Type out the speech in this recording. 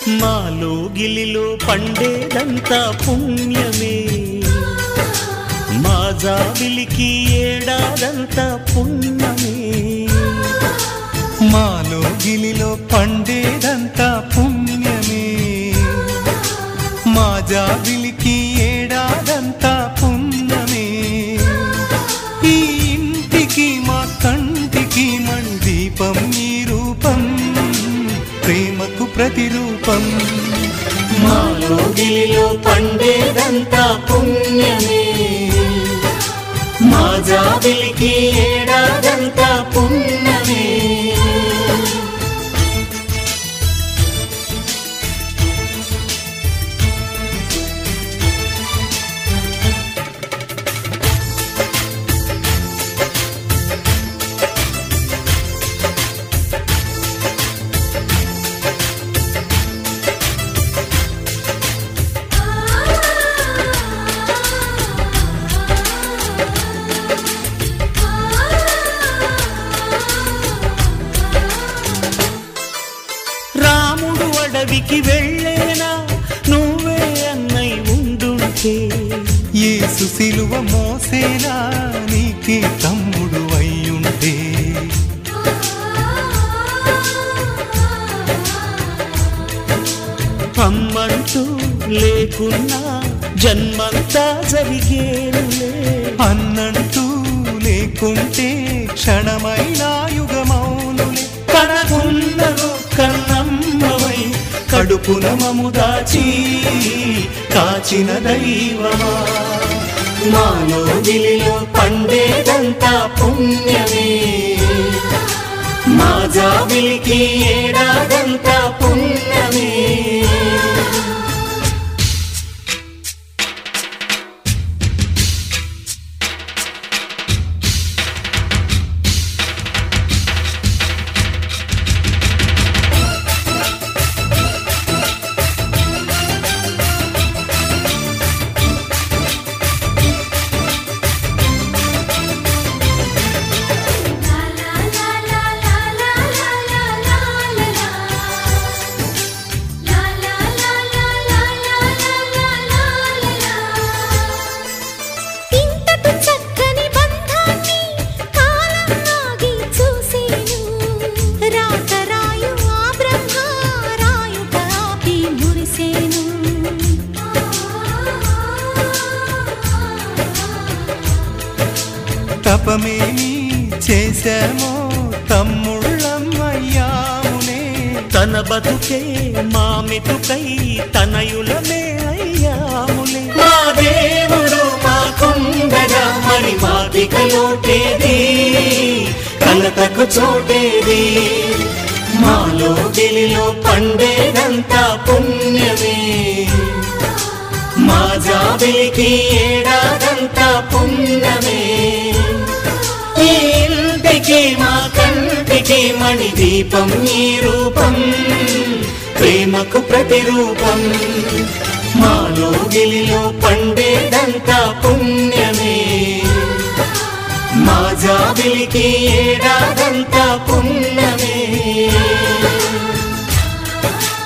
మాలో గిలిలో పండేదంతా పుణ్యమే మా జాబిలికి ఏడాదంతా పుణ్యమే మాలో గిలిలో పండేదంతా పుణ్యమే మా జాబిలికి ఏడాదంతా పుణ్యమే ఈ ఇంటికి మా కంటికి మణి దీపం ఈ రూపం ప్రేమకు ప్రతిరూపం మాలో గిలిలో పండేదంతా పుణ్యమే మా జాబిలికి ఏడాదంతా పుణ్యమే రాముడు అడవికి వెళ్ళేనా నువ్వే అన్నై ఉండుంటే యేసు సిలువ మోసేనా నీకే తమ్ముడు అయ్యుంటే అమ్మంటూ లేకున్నా జన్మంతా జరిగేనులే అన్నంటూ లేకుంటే క్షణమైన యుగమౌనులే కనకున్నను కన్నమ్మవై కడుపున మము దాచి కాచిన దైవమా మాలో గిలిలో పండేదంతా పుణ్యమే మా జాబిలికి ఏడాదంతా పుణ్యమే ఇంతటి చక్కని బంధాన్ని కాలం ఆగి చూసేను రాత రాయు ఆ బ్రహ్మ రాయుట ఆపి మురిసేను తపమేమి చేశామో తమ్ముళ్ళమ్మయ్యామునే తన బతుకే మామిటుకై తనయులమే అయ్యాములే మా దేవుడు మా కుండగా మరి మాదిక లోటేది కలతకు చోటేది మాలో గిలిలో పండేదంతా పుణ్యమే మా జాబిలికి ఏడాదంతా పుణ్యమే ఈ ఇంటికి మా కంటికి మణి దీపం ఈ రూపం ప్రేమకు ప్రతిరూపం మాలో గిలిలో పండేదంతా పుణ్యమే మా జాబిలికి ఏడాదంతా పుణ్యమే